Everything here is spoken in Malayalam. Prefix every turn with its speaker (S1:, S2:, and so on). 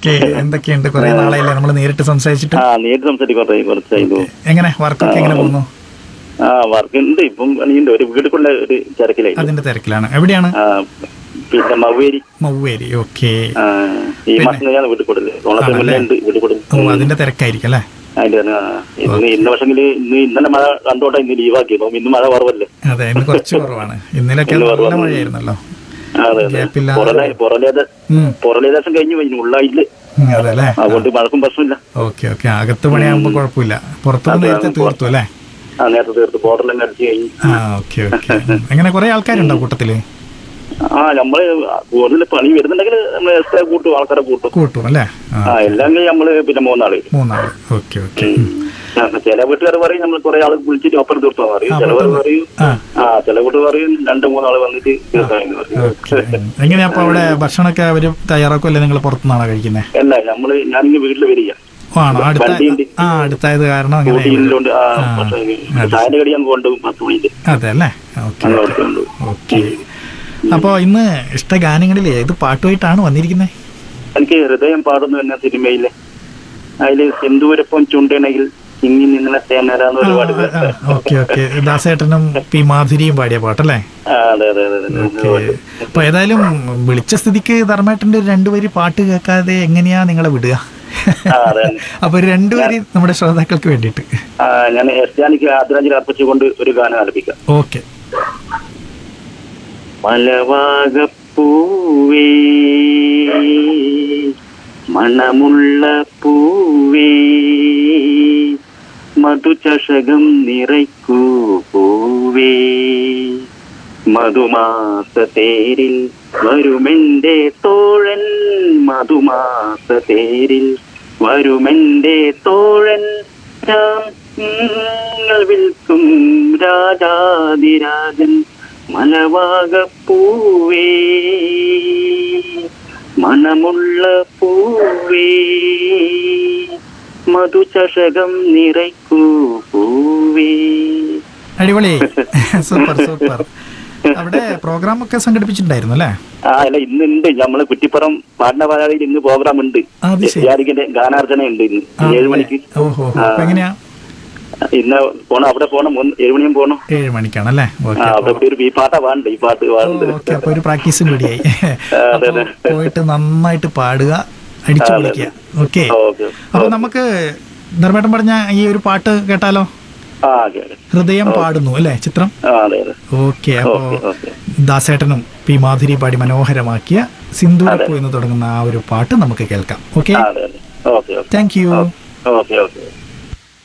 S1: ഓക്കെ എന്തൊക്കെയുണ്ട് കുറെ നാളായില്ലേ നമ്മൾ നേരിട്ട് സംസാരിച്ചിട്ട്
S2: ആ നേരിട്ട് സംസാരിക്കും കുറച്ച് കുറച്ചായിരുന്നു
S1: എങ്ങനെ വർക്കൊക്കെ എങ്ങനെ പോകുന്നു
S2: ആ വർക്ക് ഉണ്ട് ഇപ്പം പണിയുണ്ട് ഒരു വീടുക്കുള്ള ഒരു തിരക്കിലായി
S1: അതിന്റെ തിരക്കിലാണ് എവിടെയാണ്
S2: ആ പിന്നെ മവേരി
S1: മൗവേരി ഓക്കെ
S2: ആ ഈ മാസം ഞാൻ വീട്ടിൽ കൊടുത്തത് ഓണത്തിന് മുന്നേ ഉണ്ട് വീട്ടിൽ
S1: ഓ
S2: കൊടുത്തത്
S1: അതിന്റെ തിരക്കായിരിക്കും അല്ലേ
S2: അതിന്റെ തന്നെ, ആ. ഇന്ന് ഇന്ന പക്ഷെങ്കിൽ ഇന്ന് ഇന്നലെ മഴ കണ്ടോട്ടെ ഇന്ന് ലീവാക്കി നോക്കും ഇന്ന് മഴ കുറവല്ലേ
S1: അതെ ഇന്ന് കുറച്ച് കുറവാണ് ഇന്നലൊക്കെ നല്ല മഴയായിരുന്നല്ലോ
S2: ആ, അതെ അതെ
S1: ഗ്യാപ്പില്ലാതെ
S2: പുറലേ പുറലേദ
S1: ഉം,
S2: പുറലേദേശം കഴിഞ്ഞു കഴിഞ്ഞു ഉള്ളായില്ല
S1: ഉം, അതെ അല്ലേ
S2: അതുകൊണ്ട് മഴക്കും പ്രശ്നമില്ല
S1: ഓക്കെ ഓക്കെ അകത്ത് പണിയാകുമ്പോ കുഴപ്പമില്ല പുറത്തുനിന്ന് നേരത്തെ തീർത്തു അല്ലേ
S2: ആ നേരത്തെ തീർത്ത് ബോർഡറിലും അടിച്ചു കഴിഞ്ഞു
S1: ആ ഓക്കെ ഓക്കെ എങ്ങനെ കുറെ ആൾക്കാരുണ്ടോ കൂട്ടത്തില്
S2: ആ നമ്മള് കൂടുതൽ പണി വരുന്നുണ്ടെങ്കിൽ നമ്മൾ എക്സ്ട്രാ കൂട്ടും ആൾക്കാരെ കൂട്ടും
S1: കൂട്ടും അല്ലേ ആ
S2: ആ എല്ലെങ്കിൽ നമ്മള് പിന്നെ മൂന്നാള്
S1: മൂന്നാള് ഓക്കെ ഓക്കെ
S2: ആ, ചില വീട്ടുകാർ പറയും നമ്മൾ കുറെ ആൾ വിളിച്ചിട്ട് ഒപ്പം തീർത്താ പറയും
S1: ആ,
S2: ചിലവർ
S1: പെട്ടെന്ന്.
S2: പറയും
S1: ആ
S2: ആ ചില വീട്ടുകാർ പറയും രണ്ട് മൂന്നാള് വന്നിട്ട് തീർത്താന്ന് പറയും
S1: ഓക്കെ എങ്ങനെയാ അപ്പൊ അവിടെ ഭക്ഷണമൊക്കെ അവര് തയ്യാറാക്കുമല്ലേ നിങ്ങൾ പുറത്തുനിന്നാണോ കഴിക്കുന്നത്
S2: അല്ല നമ്മള് ഞാനിങ്ങ് വീട്ടിൽ വരിക
S1: ആണോ അടുത്ത
S2: വണ്ടിയുണ്ട്.
S1: ആ അടുത്തായത് കാരണം അങ്ങനെ
S2: ഊട്ടിയിലുണ്ട് ആ
S1: ആ,
S2: പക്ഷേ
S1: അത്
S2: ചായന്റെ കടി ഞാൻ കൊണ്ടുപോകും പത്ത് മണിക്ക്
S1: അതെ അല്ലേ ഓക്കെ
S2: അങ്ങനെ കൊടുത്ത് കൊണ്ടുപോകും
S1: ഓക്കെ അപ്പൊ ഇന്ന് ഇഷ്ട ഗാനങ്ങളിൽ ഏത് പാട്ടുമായിട്ടാണ് വന്നിരിക്കുന്നത്
S2: എനിക്ക് ഹൃദയം പാടുന്നു എന്ന സിനിമയിലെ അതില് സിന്ദൂരപ്പം ചുണ്ടണയിൽ ഇങ്ങി നിങ്ങളെ തേനരാന്ന് ഒരുപാട്
S1: ഓക്കെ ഓക്കെ ദാസേട്ടനും പി മാധുരിയും പാടിയ പാട്ടല്ലേ
S2: ആ അതെ അതെ അതെ അതെ
S1: ഓക്കെ അപ്പൊ ഏതായാലും വിളിച്ച സ്ഥിതിക്ക് ധർമ്മേട്ടന്റെ ഒരു രണ്ടുപേര് പാട്ട് കേൾക്കാതെ എങ്ങനെയാ നിങ്ങളെ വിടുക
S2: ആ അതെ
S1: അപ്പൊ ഒരു രണ്ടുപേര് നമ്മുടെ ശ്രോതാക്കൾക്ക് വേണ്ടിയിട്ട്
S2: ആ, ഞാൻ എസ് ജാനിക്ക് ആദരാഞ്ജലി അർപ്പിച്ചുകൊണ്ട് ഒരു ഗാനം ആലപിക്കാം
S1: ഓക്കെ
S2: മലവാകപ്പൂവേ മണമുള്ള പൂവേ മധുചഷകം നിറയ്ക്കൂ പൂവേ മധുമാസ തേരിൽ വരുമെന്റെ തോഴൻ മധുമാസ തേരിൽ വരുമെന്റെ തോഴൻ രാം നിങ്ങൾ വിൽക്കും രാജാതിരാജൻ മലവാകപ്പൂവേ മണമുള്ള പൂവേ മധുചഷകം നിറയ്ക്കൂ പൂവേ
S1: അടിപൊളി സൂപ്പർ സൂപ്പർ അവിടെ പ്രോഗ്രാം ഒക്കെ സംഘടിപ്പിച്ചിട്ടുണ്ടായിരുന്നു അല്ലേ
S2: ആ അല്ല ഇന്നുണ്ട് നമ്മള് കുറ്റിപ്പുറം പാടിന പാലാളിയിൽ ഇന്ന് പ്രോഗ്രാം ഉണ്ട്
S1: അത് ശരി.
S2: യാരിക്കിന്റെ ഗാനാർച്ചന ഉണ്ട് ഇന്ന്
S1: ആ,
S2: ഏഴ് മണിക്ക്
S1: ഓഹോ അപ്പൊ എങ്ങനെയാ
S2: ഇന്ന് പോണം അവിടെ പോണം ഒന്ന് ഏഴ് മണിയും പോണം
S1: ഏഴ് മണിക്കാണല്ലേ
S2: ആ
S1: ഓക്കെ
S2: അവിടെ പോയി ഒരു ഈ പാട്ടാ പാടണ്ട ഈ പാട്ട് പാടുന്നത്
S1: ഓക്കെ അപ്പൊ ഒരു പ്രാക്ടീസും കൂടിയായി
S2: അതെ,
S1: അപ്പൊ
S2: അതെ.
S1: പോയിട്ട് നന്നായിട്ട് പാടുക അടിച്ചു
S2: അതെ,
S1: പൊളിക്കുക ഓക്കെ
S2: ഓക്കെ
S1: അപ്പൊ നമുക്ക് ധർമ്മേട്ടൻ പറഞ്ഞ ഈ ഒരു പാട്ട് കേട്ടാലോ
S2: ആ ഓക്കെ ഓക്കെ
S1: ഹൃദയം പാടുന്നു അല്ലേ ചിത്രം
S2: ആ അതെ അതെ
S1: ഓക്കെ അപ്പോ
S2: ഓക്കെ ഓക്കെ
S1: ദാസേട്ടനും പി മാധുരി പാടി മനോഹരമാക്കിയ സിന്ദൂരപ്പൂ എന്ന് തുടങ്ങുന്ന ആ ഒരു പാട്ട് നമുക്ക് കേൾക്കാം ഓക്കെ
S2: ആ അതെ അതെ okay okay
S1: thank you
S2: okay okay